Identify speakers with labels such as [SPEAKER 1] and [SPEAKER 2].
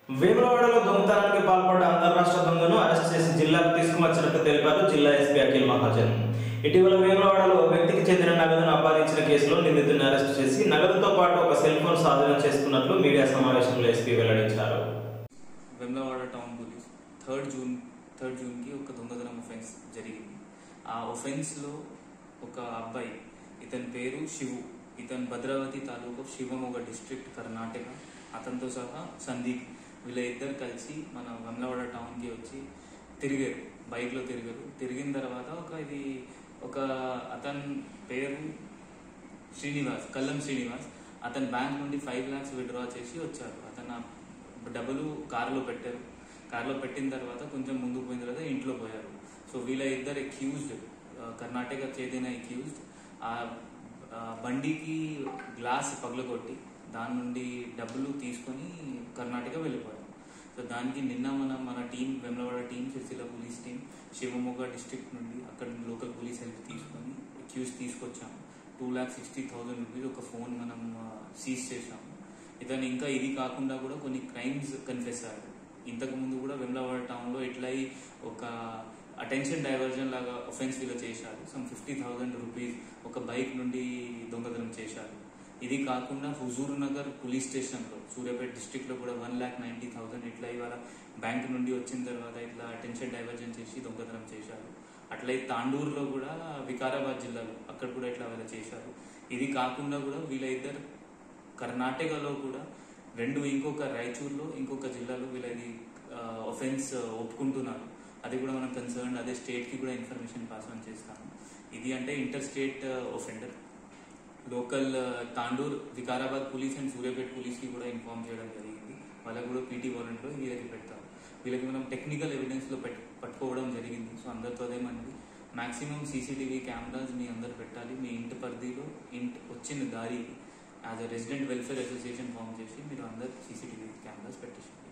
[SPEAKER 1] వేములవాడలో దొంగతనానికి పాల్పడ్డ అంతర్రాష్ట్ర దొంగను అరెస్ట్ చేసి జిల్లాకు తీసుకువచ్చినట్టు తెలిపారు జిల్లా ఎస్పీ అఖిల్ మహాజన్ ఇటీవల వేములవాడలో ఓ వ్యక్తికి చెందిన నగదును అపహరించిన కేసులో నిందితుడిని అరెస్ట్ చేసి నగదుతో పాటు ఒక సెల్ ఫోన్ స్వాధీనం చేసుకున్నట్లు మీడియా సమావేశంలో ఎస్పీ వెల్లడించారు
[SPEAKER 2] Vemulawada town police third June third జూన్కి ఒక దొంగతనం ఒఫెన్స్ జరిగింది ఆ ఒఫెన్స్లో ఒక అబ్బాయి ఇతని పేరు శివు ఇతను భద్రావతి తాలూకు శివమొగ డిస్ట్రిక్ట్ కర్ణాటక అతనితో సహా సందీప్ వీళ్ళ ఇద్దరు కలిసి మన వెమ్లవాడ టౌన్కి వచ్చి తిరిగారు బైక్లో తిరిగారు తిరిగిన తర్వాత ఒక ఇది ఒక అతని పేరు శ్రీనివాస్ కల్లం శ్రీనివాస్ అతని బ్యాంక్ నుండి ఫైవ్ ల్యాక్స్ విత్డ్రా చేసి వచ్చారు అతను ఆ డబ్బులు కారులో పెట్టారు కారులో పెట్టిన తర్వాత కొంచెం ముందుకు పోయిన తర్వాత ఇంట్లో పోయారు సో వీళ్ళ ఇద్దరు అక్యూజ్డ్ కర్ణాటక చెందిన అక్యూజ్డ్ ఆ ఆ బండికి గ్లాస్ పగలగొట్టి దాని నుండి డబ్బులు తీసుకొని కర్ణాటక వెళ్ళిపోయారు సో దానికి నిన్న మన మన team Vemulawada team Sircilla police team Shivamogga district నుండి అక్కడ లోకల్ పోలీస్ హెల్ప్ తీసుకొని అక్యూజ్ తీసుకొచ్చాము two lakh sixty thousand rupees ఒక ఫోన్ మనం సీజ్ చేశాము ఇతను ఇంకా ఇది కాకుండా కూడా కొన్ని క్రైమ్స్ కన్ఫెస్ అయ్యారు ఇంతకు ముందు కూడా వెమ్లవాడ టౌన్ లో ఇట్లా అయి ఒక అటెన్షన్ డైవర్జన్ లాగా ఒఫెన్స్ వీళ్ళు చేశారు సమ్ ఫిఫ్టీ థౌసండ్ రూపీస్ ఒక బైక్ నుండి దొంగతనం చేశారు ఇది కాకుండా హుజూర్ నగర్ పోలీస్ స్టేషన్ లో సూర్యాపేట డిస్ట్రిక్ట్ లో కూడా వన్ ల్యాక్ నైన్టీ థౌసండ్ ఇట్లా ఇవాళ బ్యాంక్ నుండి వచ్చిన తర్వాత ఇట్లా అటెన్షన్ డైవర్జన్ చేసి దొంగతనం చేశారు అట్లే తాండూరులో కూడా వికారాబాద్ జిల్లాలో అక్కడ కూడా ఇట్లా వీళ్ళ చేశారు ఇది కాకుండా కూడా వీళ్ళ ఇద్దరు కర్ణాటకలో కూడా రెండు ఇంకొక రాయచూర్లో ఇంకొక జిల్లాలో వీళ్ళది ఒఫెన్స్ ఒప్పుకుంటున్నారు అది కూడా మనం కన్సర్న్ అదే స్టేట్ కి కూడా ఇన్ఫర్మేషన్ పాస్ ఆన్ చేస్తాము ఇది అంటే inter state offender local Tandur Vikarabad police and Suryapet police కి కూడా ఇన్ఫార్మ్ చేయడం జరిగింది వాళ్ళకి కూడా పీటీ వారెంట్లో వీళ్ళకి పెడతారు వీళ్ళకి మనం టెక్నికల్ ఎవిడెన్స్ లో పెట్- పట్టుకోవడం జరిగింది సో అందరితో అదేమంది మాక్సిమం సీసీటీవీ కెమెరాస్ మీ అందరు పెట్టాలి మీ ఇంటి పరిధిలో ఇంటి వచ్చిన దారికి as a resident welfare association form చేసి మీరు అందరు సీసీటీవీ కెమెరాస్ పెట్టేసి